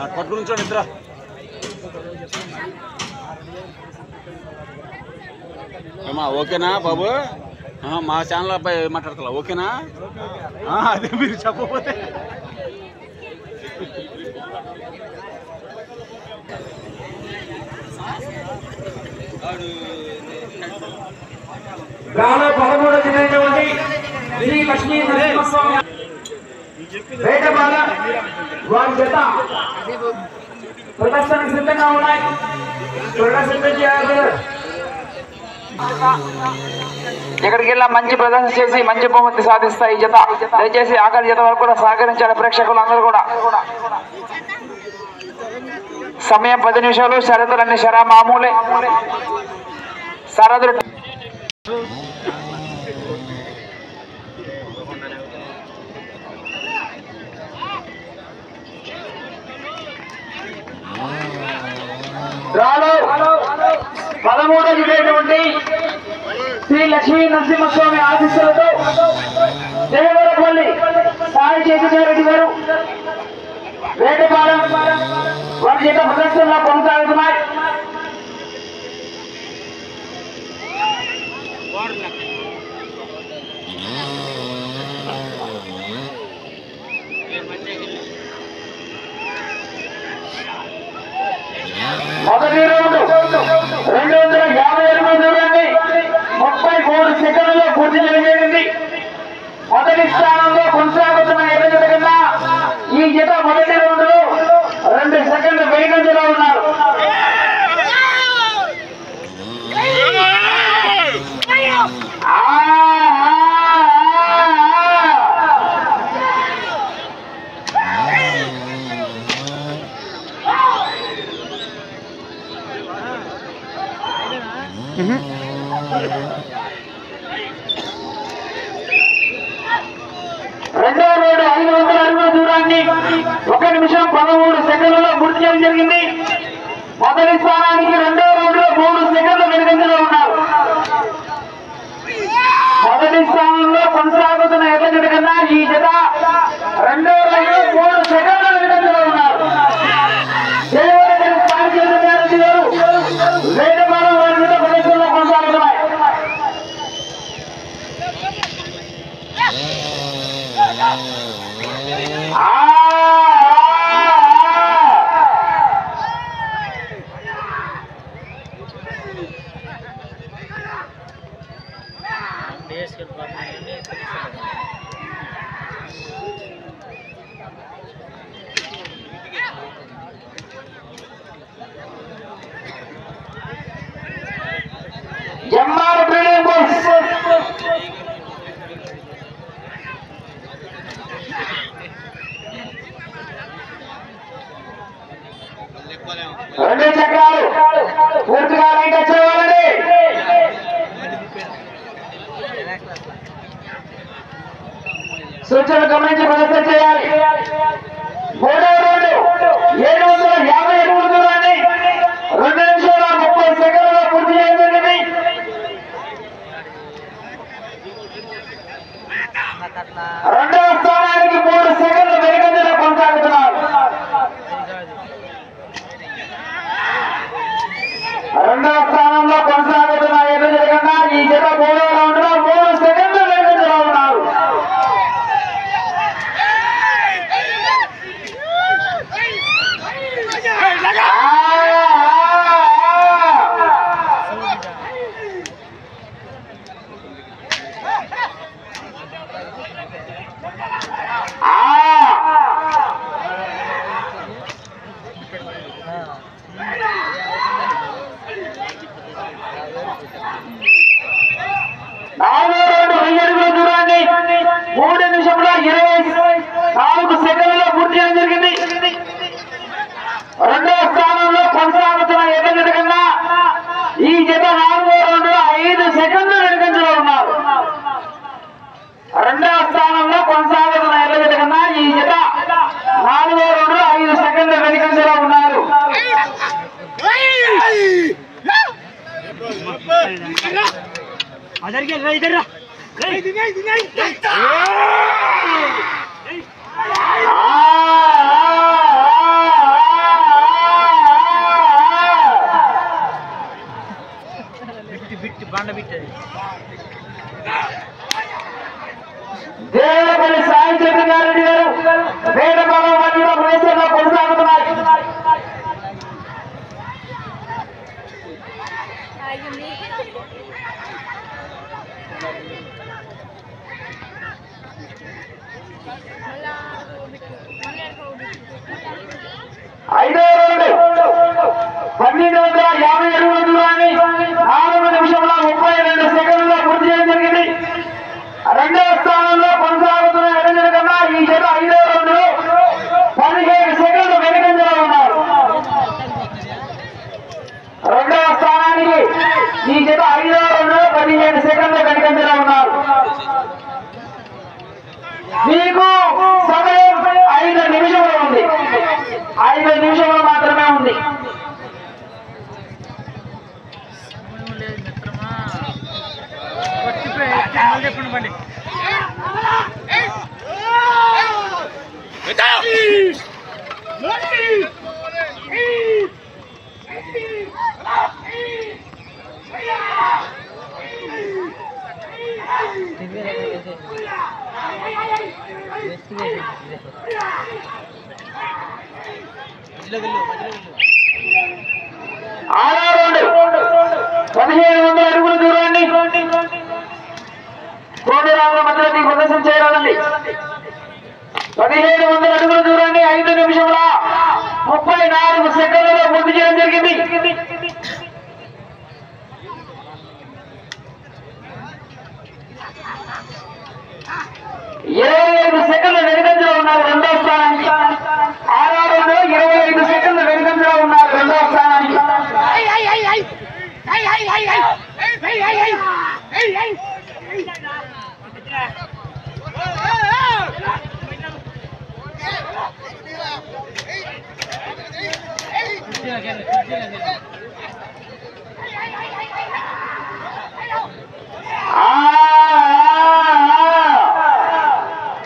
పట్టుకుని ఉంచండి ఇద్దరు ఏమా ఓకేనా బాబు ఆహా, మా ఛానల్ అబ్బాయి మాట్లాడతా ఓకేనా ఆ, అదే మీరు చెప్పకపోతే గ్రామ పదమూడు చెందినటువంటి శ్రీ లక్ష్మీ నరసింహస్వామి వేటబాల వారి జత ప్రదర్శనకు సిద్ధంగా ఉన్నాయి త్వరగా సిద్ధం చేయాలి ఇక్కడికి వెళ్ళా మంచి ప్రదర్శన చేసి మంచి బహుమతి సాధిస్తాయి ఈ జత దయచేసి ఆఖరి జత వరకు కూడా సహకరించాలి ప్రేక్షకులు అందరూ కూడా సమయం పది నిమిషాలు షరతులన్నీ షరా మామూలే సరదులు రాలో పదమూడు జరిగినటువంటి శ్రీ లక్ష్మీ నరసింహస్వామి ఆశీస్సులతో దేవరపల్లి సాయి చైతన్యారెడ్డి గారు వేటపాలెం వారి చేత ప్రదర్శనలో కొనసాగుతున్నాయి మొదటి రౌండ్ రెండు వందల యాభై ఎనిమిది దూరాన్ని ముప్పై మూడు సెకండ్లలో పూర్తి జరిగింది మొదటి స్థానంలో కొనసాగుతున్న ఎదురు కన్నా ఈ జత మొదటి రౌండ్ లో రెండు సెకండ్లు వెనుకంజలో ఉన్నారు ఆ, ఆ, ఆ, ఆ. రెండో రోడ్డు ఐదు వందల అడుగుల దూరాన్ని ఒక నిమిషం పదమూడు సెకండ్లలో పూర్తి చేయడం జరిగింది మొదటి స్థానానికి రెండో రోడ్డులో మూడు సెకండ్లు వెనుకంజలో ఉన్నారు మొదటి స్థానంలో కొనసాగుతున్న ఎట్ల జత కన్నా ఈ జత రెండో రోడ్డు మూడు సెకండ్ల వెనుకంజలో ఉన్నారు దేవరగడి సాయి చంద్రగారి గారు వేదమానం వారి జత ప్రదర్శనలో కొనసాగుతున్నాయి ఆ, ఆ, ఆ. జమ్మారు ట్రేడింగ్ బుక్స్ రెండు చక్రాలు పూర్తిగా లైట్ వచ్చేవాళ్ళండి సూచనలు గమనించి ప్రదర్శన చేయాలి మూడో రోడ్డు ఏడు వందల యాభై ఎనిమిది దూరాన్ని రెండు నిమిషాల ముప్పై సెకండ్లలో పూర్తి చేయడం జరిగింది రెండవ స్థానానికి మూడు సెకండ్లు వెనుకంజలో కొనసాగుతున్నారు రెండవ స్థానంలో కొనసాగుతున్న ఎదురు కన్నా ఈ జత మూడో రౌండ్ లో మూడు సెకండ్లు వెనుకంజలో ఉన్నారు నాలుగో రౌండ్ వెయ్యి అడుగుల దూరాన్ని మూడు నిమిషంలో ఇరవై నాలుగు సెకండ్లలో పూర్తి చేయడం జరిగింది రెండవ స్థానంలో కొనసాగుతున్న ఎదురు కన్నా ఈ జత నాలుగో రౌండ్లో ఐదు సెకండ్లు వెనుకంజలో ఉన్నారు రెండవ స్థానంలో కొనసాగుతున్న ఎర్రజట కన్నా ఈ జత నాలుగో రౌండ్లో ఐదు సెకండ్ల వెనుకంజలో ఉన్నారు ఆ, ఆ, ఆ, ఆ. ఐదో రౌండ్ పన్నెండు వందల యాభై అడుగుల దూరాన్ని నాలుగు నిమిషంలో ముప్పై రెండు సెకండ్లలో పూర్తి చేయడం జరిగింది రెండవ స్థానంలో కొనసాగుతున్న ఎడంజల కన్నా ఈ జత ఐదో రౌండ్ పదిహేడు సెకండ్లు వెనుకంజలో ఉన్నారు రెండవ స్థానానికి ఈ జత ఐదో రౌండ్ పదిహేడు సెకండ్లు వెనుకంజలో ఉన్నారు మీకు సమయం ఐదు నిమిషములు ఉంది ఐదు నిమిషములు మాత్రమే ఉంది లేదు మిత్రమా కొట్టిపోయి చెప్పండి బండి ఆరో రౌండ్ పదిహేను వందల అడుగుల దూరాన్ని కోడిరాజుల మధ్యలో ప్రదర్శన చేయాలండి పదిహేను వందల అడుగుల దూరాన్ని ఐదు నిమిషముల ముప్పై నాలుగు సెకండ్లలో పూర్తి చేయడం జరిగింది ఇరవై ఐదు సెకండ్ల వెనుకంజలో ఉన్నారు రెండో స్థానానికి ఆరో రౌండ్ ఇరవై ఐదు సెకండ్ల వెనుకంజలో ఉన్నారు రెండో స్థానానికి ఆ, ఆ, ఆ.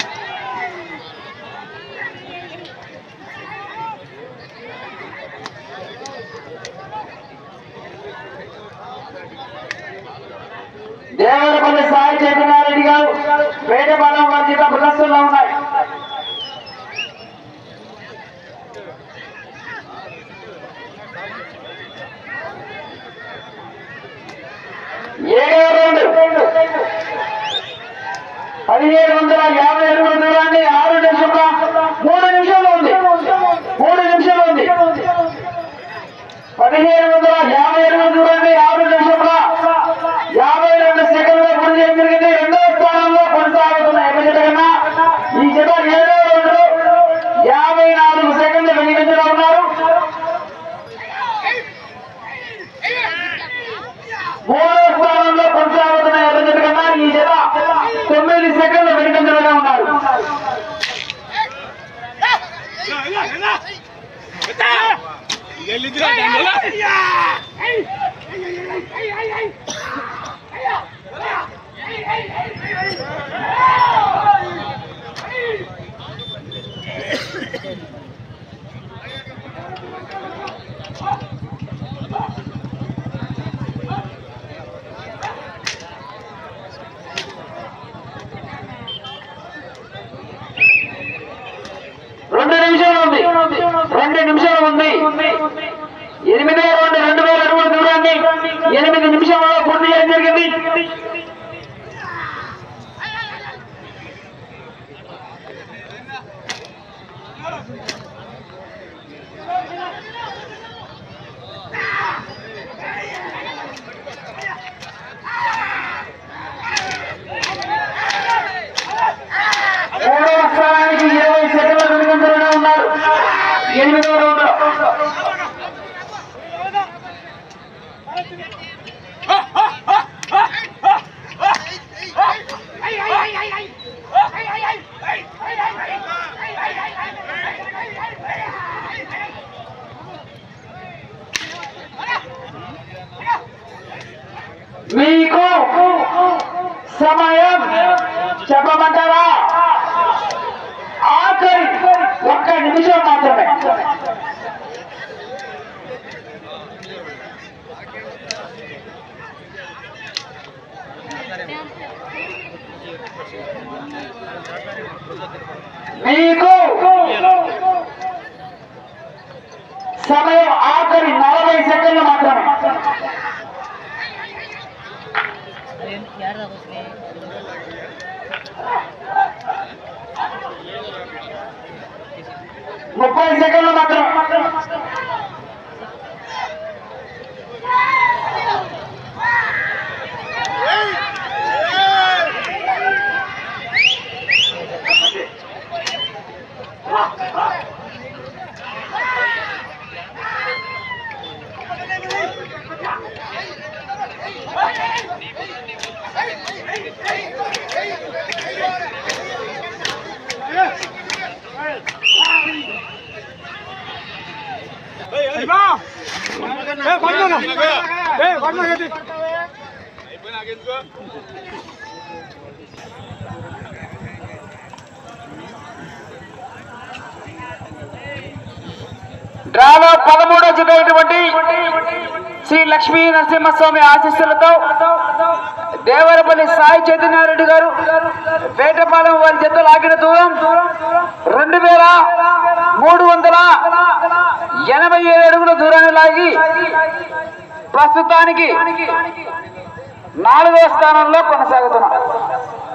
దేవరపల్లి సాయి చైతన్యారెడ్డి గారు వేటపాలెం వారి చేత ప్రదర్శనలో ఉన్నాయి ఏడవ రౌండ్ పదిహేడు వందల యాభై అడుగుల దూరాన్ని ఆరు నిమిషంలో మూడు నిమిషాలు ఉంది మూడు నిమిషాలు ఉంది పదిహేను వందల యాభై అడుగుల దూరాన్ని ఆరు నిమిషంలో యాభై రెండు సెకండ్ల పూర్తి చేయడం జరిగింది రెండవ స్థానంలో కొనసాగుతున్న ఎమ్మ జత కన్నా ఈ జత ఏడవ రౌండ్ యాభై నాలుగు సెకండ్ల వెనుకంజలో ఉన్నారు మూడో స్థానంలో కొనసాగుతున్న ఎర్ర జత కన్నా ఈ జత తొమ్మిది సెకండ్ల వెనుకంజలుగా ఉన్నారు రెండు నిమిషాలు ఉంది రెండు నిమిషాలు ఉంది ఎనిమిదో రెండు రెండు వేల అడుగుల దూరాన్ని ఎనిమిది నిమిషాలలో పూర్తి చేయడం జరిగింది మూడవ స్థానానికి ఇరవై సెకండ్ల వెనుకంజలోనే ఉన్నారు ఎనిమిదో రౌండ్ మీకు సమయం చెప్పమంటారా ఆఖరి ఒక్క నిమిషం మాత్రమే మీకు సమయం ఆఖరి నలభై సెకండ్లు మాత్రమే ಯಾರ್ದ ಬಸ್ಲಿ ముప్పై సెకండ్లు మాత్రం డ్రాలో పదమూడో జత అయినటువంటి శ్రీ లక్ష్మీ నరసింహస్వామి ఆశీస్సులతో దేవరపల్లి సాయి చైతన్యారెడ్డి గారు వేటపాలెం వారి జత లాగిన దూరం రెండు వేల మూడు వందల ఎనభై ఏడు అడుగుల దూరాన్ని లాగి ప్రస్తుతానికి నాలుగో స్థానంలో కొనసాగుతున్నాం